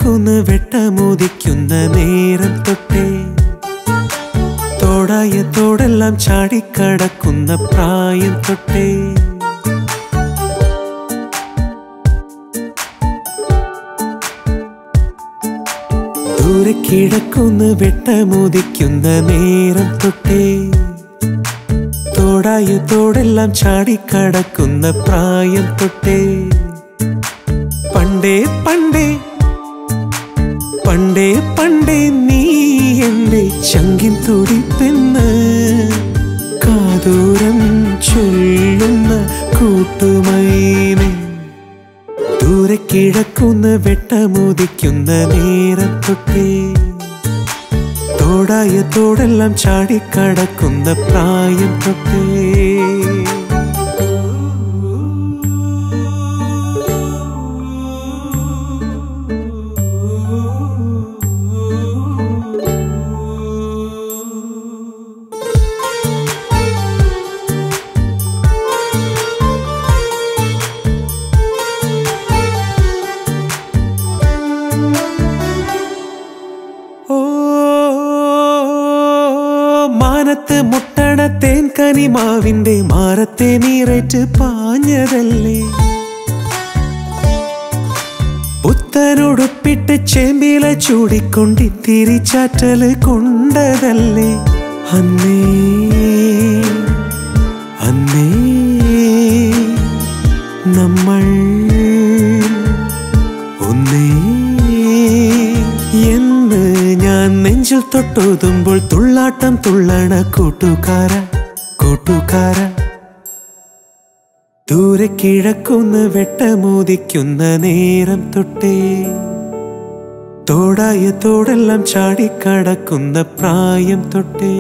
കിഴക്കുന്ന് വെട്ടമോദിക്കുന്ന നേരം തൊട്ടേ തോടായ തോടെല്ലാം ചാടിക്കടക്കുന്ന പ്രായം തൊട്ടേ ദൂരെ കിഴക്കുന്ന് വെട്ടമോദിക്കുന്ന നേരം തൊട്ടേ തോടായ തോടെല്ലാം ചാടിക്കടക്കുന്ന പ്രായം തൊട്ടേ പണ്ടേ പണ്ടേ പണ്ടേ പണ്ടേ നീ എന്റെ ചങ്കിൻ തുടിപ്പെന്ന് കാതൂരം ചൊല്ലുന്ന കൂട്ടുമൈനെ ദൂരെ കിഴക്കുന്ന് വെട്ടമോദിക്കുന്ന നേരം തൊട്ടേ തോടായ തോടെല്ലാം ചാടിക്കടക്കുന്ന പ്രായം തൊട്ടേ ഓ മാനത്ത് മുട്ടണ തേൻകനി മാവിന്റെ മാറത്തെ നീറേറ്റ് പാഞ്ഞതല്ലേ പുത്തനുടുപ്പിട്ട് ചേമ്പില ചൂടിക്കൊണ്ടി തിരിച്ചാറ്റല് കൊണ്ടതല്ലേ അന്നേ അന്നേ നമ്മൾ ഒന്നേ എന്ന് ഞാൻ നെഞ്ചിൽ തൊട്ടോതുമ്പോൾ തുള്ളാട്ടം തുള്ളണ കൂട്ടുകാര കൂട്ടുകാര ദൂരെ കിഴക്കുന്ന് വെട്ടമോദിക്കുന്ന നേരം തൊട്ടേ തോടായ തോടെല്ലാം ചാടിക്കടക്കുന്ന പ്രായം തൊട്ടേ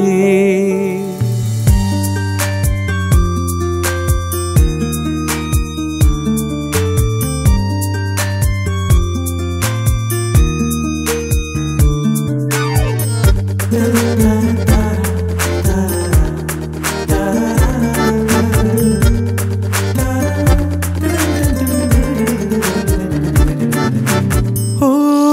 ഓ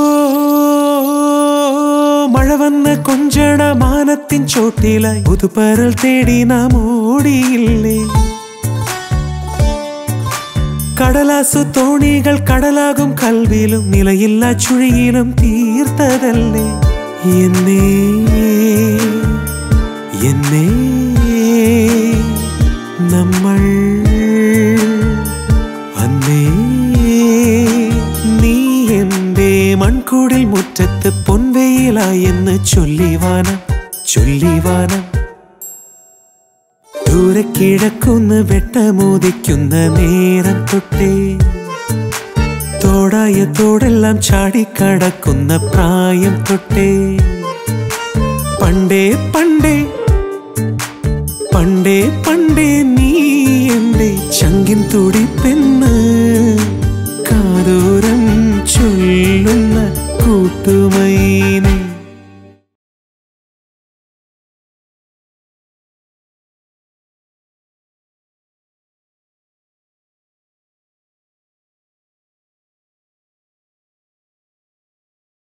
മഴ വന്ന് കൊഞ്ചണ മാനത്തിൻ ചോട്ടിലായി പുതുപരൽ തേടി നാം ഓടിയില്ലേ കടലാസു തോണികൾ കടലാകും കൽവിലും നിലയില്ല ചുഴിയിലും തീർത്തതല്ലേ എന്നേ എന്നേ നമ്മൾ അന്നേ നീ എന്റെ മൺകൂടിൽ മുറ്റത്ത് പൊൻവെയിലായെന്ന് ചൊല്ലിവാനം ചൊല്ലിവാനം ദൂരെ കിഴക്കുന്ന് വെട്ടമോദിക്കുന്ന നേരം തൊട്ടേ തോടായ തോടെല്ലാം ചാടിക്കടക്കുന്ന പ്രായം തൊട്ടേ പണ്ടേ പണ്ടേ പണ്ടേ പണ്ടേ നീ എന്റെ ചങ്കിൻ തുടിപ്പെന്ന് കാതോരം ചൊല്ലുന്ന കൂട്ടുമ